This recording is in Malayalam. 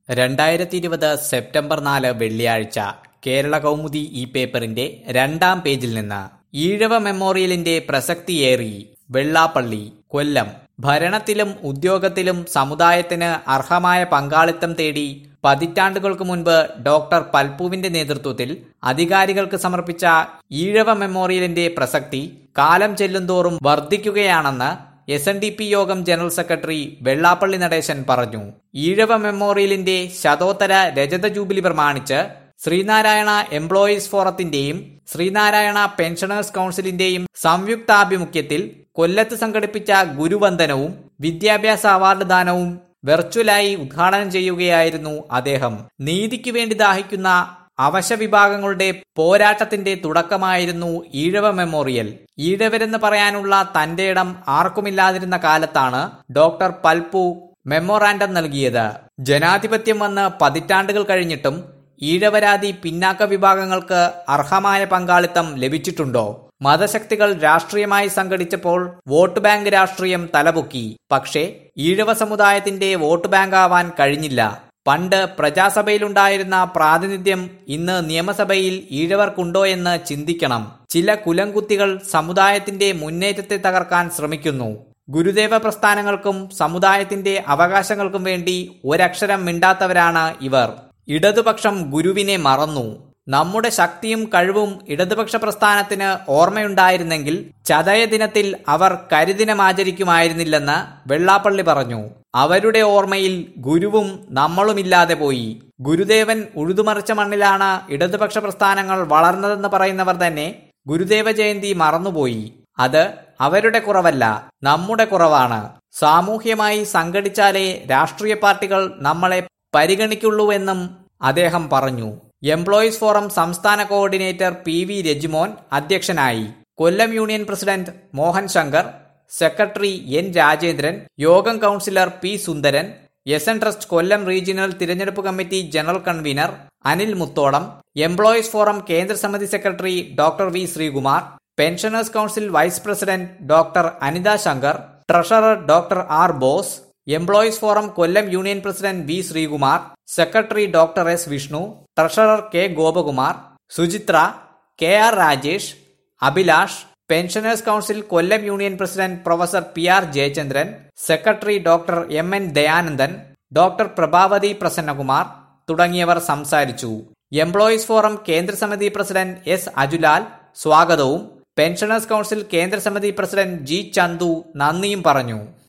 രണ്ടായിരത്തി ഇരുപത് സെപ്റ്റംബർ നാല് വെള്ളിയാഴ്ച കേരള കൗമുദി ഈ പേപ്പറിന്റെ രണ്ടാം പേജിൽ നിന്ന് ഈഴവ മെമ്മോറിയലിന്റെ പ്രസക്തിയേറി വെള്ളാപ്പള്ളി കൊല്ലം ഭരണത്തിലും ഉദ്യോഗത്തിലും സമുദായത്തിന് അർഹമായ പങ്കാളിത്തം തേടി പതിറ്റാണ്ടുകൾക്ക് മുൻപ് ഡോക്ടർ പൽപുവിന്റെ നേതൃത്വത്തിൽ അധികാരികൾക്ക് സമർപ്പിച്ച ഈഴവ മെമ്മോറിയലിന്റെ പ്രസക്തി കാലം ചെല്ലുന്തോറും വർദ്ധിക്കുകയാണെന്ന് S N D P Yogam general secretary Vellappally Natesan പറഞ്ഞു ഈഴവ മെമ്മോറിയലിന്റെ ശതോത്തര രജത ജൂബിലി പ്രമാണിച്ച് ശ്രീനാരായണ എംപ്ലോയീസ് ഫോറത്തിന്റെയും ശ്രീനാരായണ പെൻഷനേഴ്സ് കൌൺസിലിന്റെയും സംയുക്താഭിമുഖ്യത്തിൽ കൊല്ലത്ത് സംഘടിപ്പിച്ച ഗുരുവന്ദനവും വിദ്യാഭ്യാസ അവാർഡ് ദാനവും വെർച്വലായി ഉദ്ഘാടനം ചെയ്യുകയായിരുന്നു അദ്ദേഹം നീതിക്ക് വേണ്ടി ദാഹിക്കുന്ന അവശ വിഭാഗങ്ങളുടെ പോരാട്ടത്തിന്റെ തുടക്കമായിരുന്നു ഈഴവ മെമ്മോറിയൽ ഈഴവരെന്ന് പറയാനുള്ള തന്റെ ഇടം ആർക്കുമില്ലാതിരുന്ന കാലത്താണ് ഡോക്ടർ പൽപു മെമ്മോറാൻഡം നൽകിയത് ജനാധിപത്യം വന്ന് പതിറ്റാണ്ടുകൾ കഴിഞ്ഞിട്ടും ഈഴവരാതി പിന്നാക്ക വിഭാഗങ്ങൾക്ക് അർഹമായ പങ്കാളിത്തം ലഭിച്ചിട്ടുണ്ടോ മതശക്തികൾ രാഷ്ട്രീയമായി സംഘടിച്ചപ്പോൾ വോട്ട് ബാങ്ക് രാഷ്ട്രീയം തലപൊക്കി പക്ഷേ ഈഴവ സമുദായത്തിന്റെ വോട്ട് ബാങ്ക് ആവാൻ കഴിഞ്ഞില്ല പണ്ട് പ്രജാസഭയിലുണ്ടായിരുന്ന പ്രാതിനിധ്യം ഇന്ന് നിയമസഭയിൽ ഈഴവർക്കുണ്ടോ എന്ന് ചിന്തിക്കണം ചില കുലംകുത്തികൾ സമുദായത്തിന്റെ മുന്നേറ്റത്തെ തകർക്കാൻ ശ്രമിക്കുന്നു ഗുരുദേവ പ്രസ്ഥാനങ്ങൾക്കും സമുദായത്തിന്റെ അവകാശങ്ങൾക്കും വേണ്ടി ഒരക്ഷരം മിണ്ടാത്തവരാണ് ഇവർ ഇടതുപക്ഷം ഗുരുവിനെ മറന്നു നമ്മുടെ ശക്തിയും കഴിവും ഇടതുപക്ഷ പ്രസ്ഥാനത്തിന് ഓർമ്മയുണ്ടായിരുന്നെങ്കിൽ ചതയ ദിനത്തിൽ അവർ കരിദിനമാചരിക്കുമായിരുന്നില്ലെന്ന് വെള്ളാപ്പള്ളി പറഞ്ഞു അവരുടെ ഓർമ്മയിൽ ഗുരുവും നമ്മളുമില്ലാതെ പോയി ഗുരുദേവൻ ഉഴുതുമറിച്ച മണ്ണിലാണ് ഇടതുപക്ഷ പ്രസ്ഥാനങ്ങൾ വളർന്നതെന്ന് പറയുന്നവർ തന്നെ ഗുരുദേവ ജയന്തി മറന്നുപോയി അത് അവരുടെ കുറവല്ല നമ്മുടെ കുറവാണ് സാമൂഹ്യമായി സംഘടിച്ചാലേ രാഷ്ട്രീയ പാർട്ടികൾ നമ്മളെ പരിഗണിക്കുള്ളൂവെന്നും അദ്ദേഹം പറഞ്ഞു എംപ്ലോയീസ് ഫോറം സംസ്ഥാന കോർഡിനേറ്റർ പി വി രജിമോൻ അധ്യക്ഷനായി Kollam union president Mohan Shankar secretary N Rajendran Yogam councillor P Sundaran S N trust Kollam regional തിരഞ്ഞെടുപ്പ് committee general convener Anil Mutholam employees forum കേന്ദ്ര സമിതി secretary doctor V Sreekumar pensioners council vice president doctor Anitha Shankar treasurer doctor R Bose employees forum Kollam union president V Sreekumar secretary doctor S Vishnu treasurer K Gopakumar Suchitra K R Rajesh Abhilash pensioners council Kollam union president professor P R Jayachandran secretary doctor M N Dayanandan doctor Prabhavathi Prasannakumar തുടങ്ങിയവർ സംസാരിച്ചു എംപ്ലോയീസ് ഫോറം കേന്ദ്ര സമിതി പ്രസിഡന്റ് എസ് അജുലാൽ സ്വാഗതവും പെൻഷനേഴ്സ് കൌൺസിൽ കേന്ദ്ര സമിതി പ്രസിഡന്റ് ജി ചന്തു നന്ദിയും പറഞ്ഞു